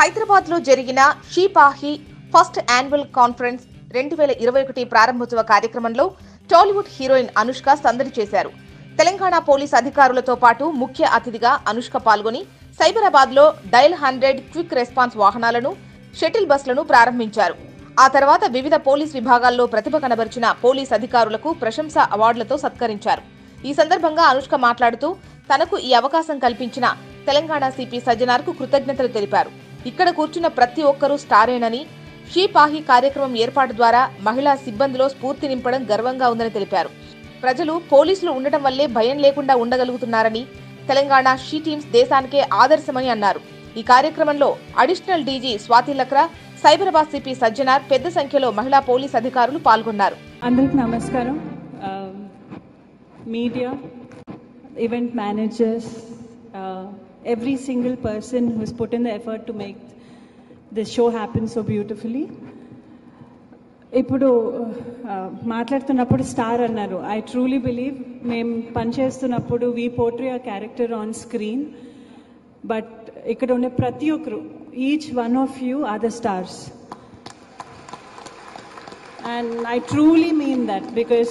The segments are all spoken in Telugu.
హైదరాబాద్ లో జరిగిన షీపాహి ఫస్ట్ యాన్యువల్ కాన్ఫరెన్స్ రెండు వేల ఇరవై ఒకటి ప్రారంభోత్సవ కార్యక్రమంలో టాలీవుడ్ హీరోయిన్ అనుష్క సందడి చేశారు తెలంగాణ పోలీస్ అధికారులతో పాటు ముఖ్య అతిథిగా అనుష్క పాల్గొని సైబరాబాద్ లో డయల్ హండ్రెడ్ క్విక్ రెస్పాన్స్ వాహనాలను షటిల్ బస్లను ప్రారంభించారు ఆ తర్వాత వివిధ పోలీస్ విభాగాల్లో ప్రతిభ కనబరిచిన పోలీస్ అధికారులకు ప్రశంసా అవార్డులతో సత్కరించారు ఈ సందర్భంగా అనుష్క మాట్లాడుతూ తనకు ఈ అవకాశం కల్పించిన తెలంగాణ సిపి సజ్జనార్కు కృతజ్ఞతలు తెలిపారు ఇక్కడ కూర్చున్న ప్రతి ఒక్కరూ స్టారేనని షీ పాహి కార్యక్రమం ఏర్పాటు ద్వారా మహిళా సిబ్బందిలో స్ఫూర్తి నింపడం గర్వంగా ఉందని తెలిపారు ప్రజలు పోలీసులు ఉండటం వల్లే భయం లేకుండా ఉండగలుగుతున్నారని తెలంగాణ షీ టీమ్స్ దేశానికే ఆదర్శమని అన్నారు ఈ కార్యక్రమంలో additional DG Swathi Lakra Cyberabad CP Sajjanar పెద్ద సంఖ్యలో మహిళా పోలీస్ అధికారులు పాల్గొన్నారు అందరికి నమస్కారం media event managers every single person who's put in the effort to make this show happen so beautifully ఇప్పుడు uh, మాట్లాడుతున్నప్పుడు స్టార్ అన్నారు ఐ ట్రూలీ బిలీవ్ మేము పనిచేస్తున్నప్పుడు we portray the character on screen but ఇక్కడ ఉండే ప్రతి ఒక్కరు each one of you are the stars and I truly mean that because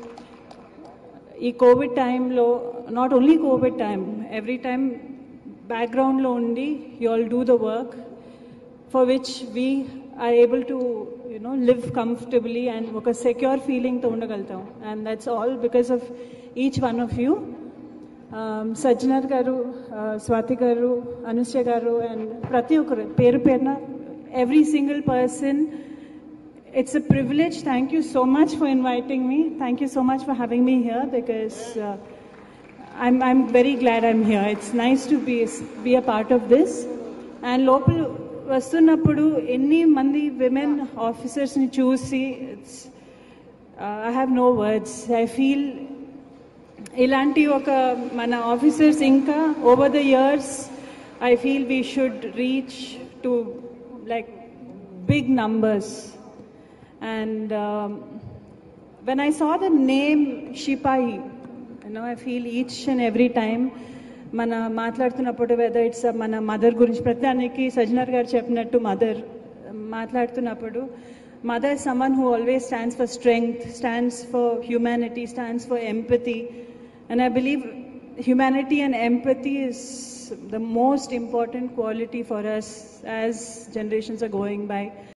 ఈ కోవిడ్ టైంలో not only covid time every time బ్యాక్గ్రౌండ్లో ఉండి you all do the work for which we are able to you know live comfortably and ఒక సెక్యూర్ ఫీలింగ్తో ఉండగలుగుతాం and that's all because of each one of you Sajjanar garu Swathi గారు అనుష్య గారు అండ్ ప్రతి ఒక్కరు పేరు పేరున every single person It's a privilege. Thank you so much for inviting me. Thank you so much for having me here because uh, I'm, I'm very glad I'm here. It's nice to be, be a part of this. And లోపల వస్తున్నప్పుడు ఎన్ని మంది విమెన్ ఆఫీసర్స్ని చూసి it's I have no words I feel ఇలాంటి ఒక మన ఆఫీసర్స్ ఇంకా over the years I feel we should reach to like big numbers And um, when I saw the name Shipahi, you know, I feel each and every time మన మాట్లాడుతున్నప్పుడు వెదర్ ఇట్స్ మన మదర్ గురించి ప్రతిదానికి సజ్జనర్ గారు చెప్పినట్టు మదర్ మాట్లాడుతున్నప్పుడు mother someone who always stands for strength stands for humanity stands for empathy and I believe humanity and empathy is the most important quality for us as generations are going by